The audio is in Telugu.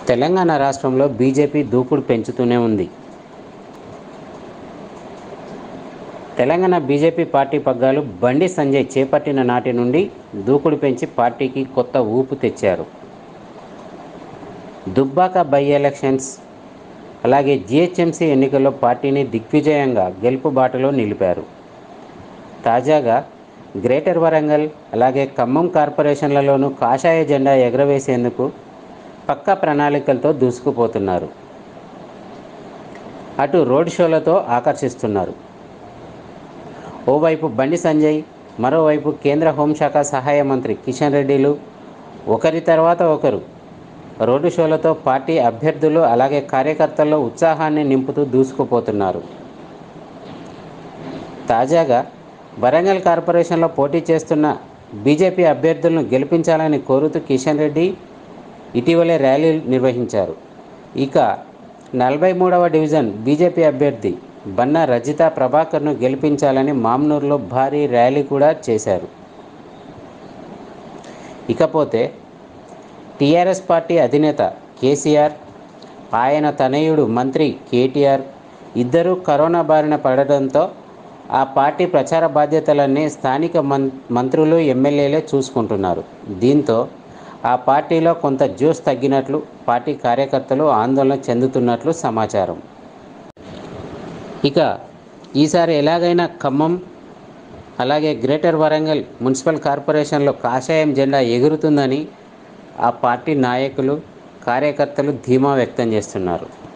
తెలంగాణ రాష్ట్రంలో బీజేపీ దూకుడు పెంచుతూనే ఉంది తెలంగాణ బీజేపీ పార్టీ పగ్గాలు బండి సంజయ్ చేపట్టిన నాటి నుండి దూకుడు పెంచి పార్టీకి కొత్త ఊపు తెచ్చారు దుబ్బాక బై ఎలక్షన్స్ అలాగే జిహెచ్ఎంసీ ఎన్నికల్లో పార్టీని దిగ్విజయంగా గెలుపు బాటలో నిలిపారు తాజాగా గ్రేటర్ వరంగల్ అలాగే ఖమ్మం కార్పొరేషన్లలోనూ కాషాయ జెండా ఎగరవేసేందుకు పక్కా ప్రణాళికలతో దూసుకుపోతున్నారు అటు రోడ్ షోలతో ఆకర్షిస్తున్నారు ఓవైపు బండి సంజయ్ మరోవైపు కేంద్ర హోంశాఖ సహాయ మంత్రి కిషన్ రెడ్డిలు ఒకరి తర్వాత ఒకరు రోడ్డు షోలతో పార్టీ అభ్యర్థులు అలాగే కార్యకర్తల్లో ఉత్సాహాన్ని నింపుతూ దూసుకుపోతున్నారు తాజాగా వరంగల్ కార్పొరేషన్లో పోటీ చేస్తున్న బీజేపీ అభ్యర్థులను గెలిపించాలని కోరుతూ కిషన్ రెడ్డి ఇటీవలే ర్యాలీ నిర్వహించారు ఇక నలభై మూడవ డివిజన్ బీజేపీ అభ్యర్థి బన్నా రజిత ప్రభాకర్ను గెలిపించాలని మామ్నూర్లో భారీ ర్యాలీ కూడా చేశారు ఇకపోతే టీఆర్ఎస్ పార్టీ అధినేత కేసీఆర్ ఆయన తనయుడు మంత్రి కేటీఆర్ ఇద్దరూ కరోనా బారిన పడడంతో ఆ పార్టీ ప్రచార బాధ్యతలన్నీ స్థానిక మం మంత్రులు ఎమ్మెల్యేలే చూసుకుంటున్నారు దీంతో ఆ పార్టీలో కొంత జ్యూస్ తగ్గినట్లు పార్టీ కార్యకర్తలు ఆందోళన చెందుతున్నట్లు సమాచారం ఇక ఈసారి ఎలాగైనా ఖమ్మం అలాగే గ్రేటర్ వరంగల్ మున్సిపల్ కార్పొరేషన్లో కాషాయం జెండా ఎగురుతుందని ఆ పార్టీ నాయకులు కార్యకర్తలు ధీమా వ్యక్తం చేస్తున్నారు